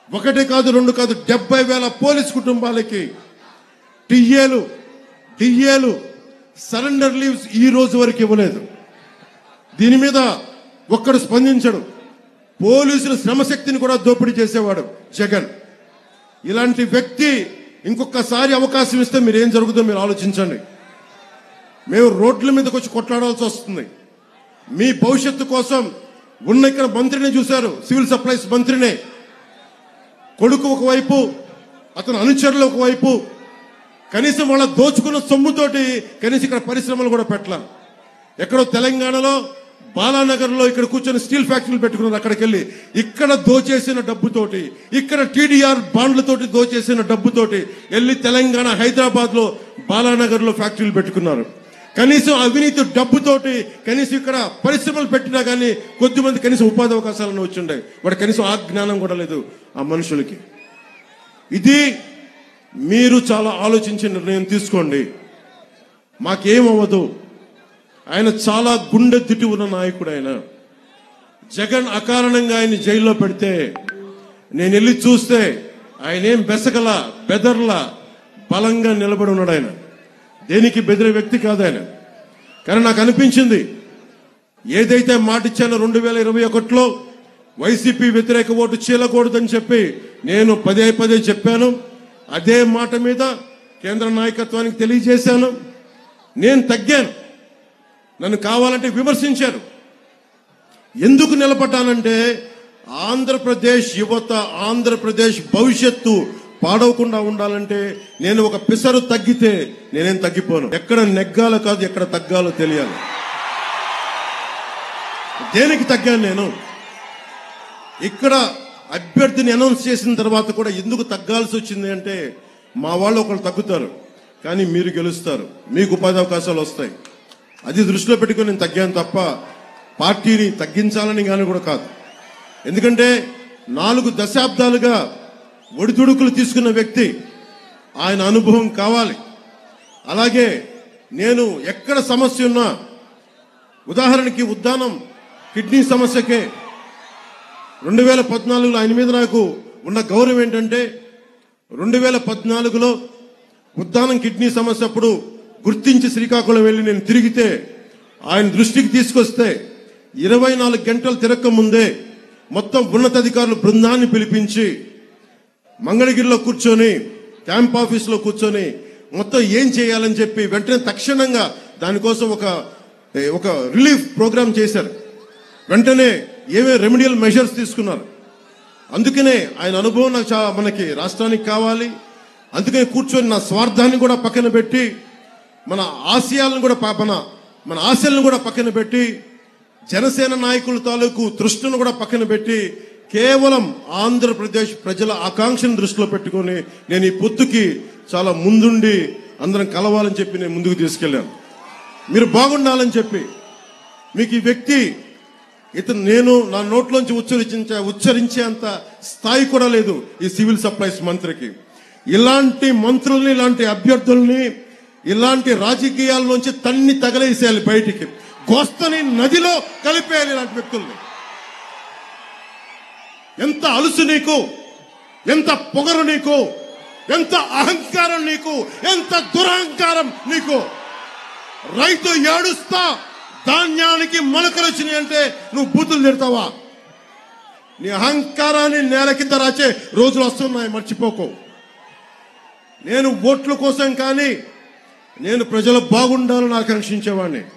ఒకటి కాదు రెండు కాదు డెబ్బై వేల పోలీస్ కుటుంబాలకి టిఏలు డిఏలు సరెండర్ లీవ్స్ ఈ రోజు వరకు ఇవ్వలేదు దీని మీద ఒక్కడు స్పందించడు పోలీసుల శ్రమశక్తిని కూడా దోపిడీ చేసేవాడు జగన్ ఇలాంటి వ్యక్తి ఇంకొకసారి అవకాశం ఇస్తే మీరు ఏం జరుగుతుందో మీరు ఆలోచించండి మేము రోడ్ల మీదకి వచ్చి కొట్లాడాల్సి వస్తుంది మీ భవిష్యత్తు కోసం ఉన్న ఇక్కడ మంత్రిని చూశారు సివిల్ సప్లైస్ మంత్రినే కొడుకు ఒకవైపు అతను అనుచరులు ఒకవైపు కనీసం వాళ్ళ దోచుకున్న సొమ్ముతోటి కనీసం ఇక్కడ పరిశ్రమలు కూడా పెట్టాల ఎక్కడో తెలంగాణలో బాలానగర్లో ఇక్కడ కూర్చొని స్టీల్ ఫ్యాక్టరీలు పెట్టుకున్నారు అక్కడికి వెళ్ళి ఇక్కడ దోచేసిన డబ్బుతోటి ఇక్కడ టీడీఆర్ బాండ్లతోటి దోచేసిన డబ్బుతోటి వెళ్ళి తెలంగాణ హైదరాబాద్ లో బాలానగర్ లో ఫ్యాక్టరీలు పెట్టుకున్నారు కనీసం అవినీతి డబ్బుతోటి కనీసం ఇక్కడ పరిశ్రమలు పెట్టినా కానీ కొద్దిమంది కనీసం ఉపాధి అవకాశాలను వచ్చిండే వాడు కనీసం ఆ జ్ఞానం కూడా లేదు ఆ మనుషులకి ఇది మీరు చాలా ఆలోచించి నిర్ణయం తీసుకోండి మాకేమవ్వదు ఆయన చాలా గుండె దిట్టి ఉన్న నాయకుడు ఆయన జగన్ అకారణంగా ఆయన జైల్లో పెడితే నేను వెళ్ళి చూస్తే ఆయన ఏం బెసగల బెదర్లా బలంగా నిలబడి ఉన్నాడు ఆయన దేనికి బెదిరే వ్యక్తి కాదు ఆయన కానీ నాకు అనిపించింది ఏదైతే మాట ఇచ్చానో రెండు వేల ఇరవై ఒకటిలో వైసీపీ వ్యతిరేక ఓటు చీలకూడదని చెప్పి నేను పదే పదే చెప్పాను అదే మాట మీద కేంద్ర నాయకత్వానికి తెలియజేశాను నేను తగ్గాను నన్ను కావాలంటే విమర్శించారు ఎందుకు నిలబడ్డానంటే ఆంధ్రప్రదేశ్ యువత ఆంధ్రప్రదేశ్ భవిష్యత్తు పాడవకుండా ఉండాలంటే నేను ఒక పిసరు తగ్గితే నేనేం తగ్గిపోను ఎక్కడ నెగ్గాలో కాదు ఎక్కడ తగ్గాలో తెలియాలి దేనికి తగ్గాను నేను ఇక్కడ అభ్యర్థిని అనౌన్స్ చేసిన తర్వాత కూడా ఎందుకు తగ్గాల్సి వచ్చింది అంటే మా వాళ్ళు ఒకళ్ళు తగ్గుతారు కానీ మీరు గెలుస్తారు మీకు ఉపాధి అవకాశాలు వస్తాయి అది దృష్టిలో పెట్టుకొని నేను తగ్గాను తప్ప పార్టీని తగ్గించాలని కానీ కూడా కాదు ఎందుకంటే నాలుగు దశాబ్దాలుగా ఒడిదుడుకులు తీసుకున్న వ్యక్తి ఆయన అనుభవం కావాలి అలాగే నేను ఎక్కడ సమస్య ఉన్నా ఉదాహరణకి ఉద్దానం కిడ్నీ సమస్యకే రెండు వేల పద్నాలుగులో ఆయన మీద నాకు ఉన్న గౌరవం ఏంటంటే రెండు వేల పద్నాలుగులో ఉద్దానం కిడ్నీ సమస్య అప్పుడు గుర్తించి శ్రీకాకుళం వెళ్ళి నేను తిరిగితే ఆయన దృష్టికి తీసుకొస్తే ఇరవై నాలుగు గంటలు తిరక్క ముందే మొత్తం ఉన్నతాధికారులు బృందాన్ని పిలిపించి మంగళగిరిలో కూర్చొని క్యాంప్ ఆఫీస్లో కూర్చొని మొత్తం ఏం చేయాలని చెప్పి వెంటనే తక్షణంగా దానికోసం ఒక ఏ, ఒక రిలీఫ్ ప్రోగ్రామ్ చేశారు వెంటనే ఏమేమి రెమెడియల్ మెజర్స్ తీసుకున్నారు అందుకనే ఆయన అనుభవం నాకు చాలా మనకి రాష్ట్రానికి కావాలి అందుకనే కూర్చొని నా స్వార్థాన్ని కూడా పక్కన పెట్టి మన ఆశయాలను కూడా ప- మన మన ఆశలను కూడా పక్కన పెట్టి జనసేన నాయకుల తాలూకు తృష్ణను కూడా పక్కన పెట్టి కేవలం ఆంధ్రప్రదేశ్ ప్రజల ఆకాంక్షను దృష్టిలో పెట్టుకొని నేను ఈ పొత్తుకి చాలా ముందుండి అందరం కలవాలని చెప్పి నేను ముందుకు తీసుకెళ్ళాను మీరు బాగుండాలని చెప్పి మీకు ఈ వ్యక్తి ఇతను నేను నా నోట్లోంచి ఉచ్చరించే ఉచ్చరించేంత స్థాయి కూడా లేదు ఈ సివిల్ సప్లైస్ మంత్రికి ఇలాంటి మంత్రుల్ని ఇలాంటి అభ్యర్థుల్ని ఇలాంటి రాజకీయాల్లోంచి తన్ని తగలేసేయాలి బయటికి గోస్తని నదిలో కలిపేయాలి ఇలాంటి వ్యక్తుల్ని ఎంత అలుసు నీకు ఎంత పొగరు నీకు ఎంత అహంకారం నీకు ఎంత దురహంకారం నీకు రైతు ఏడుస్తా ధాన్యానికి మొలకలు వచ్చినాయి అంటే నువ్వు బూతులు తిడతావా నీ అహంకారాన్ని నేల కింద రాచే రోజులు వస్తున్నాయి మర్చిపోకు నేను ఓట్ల కోసం కానీ నేను ప్రజలు బాగుండాలని ఆకాంక్షించేవాడిని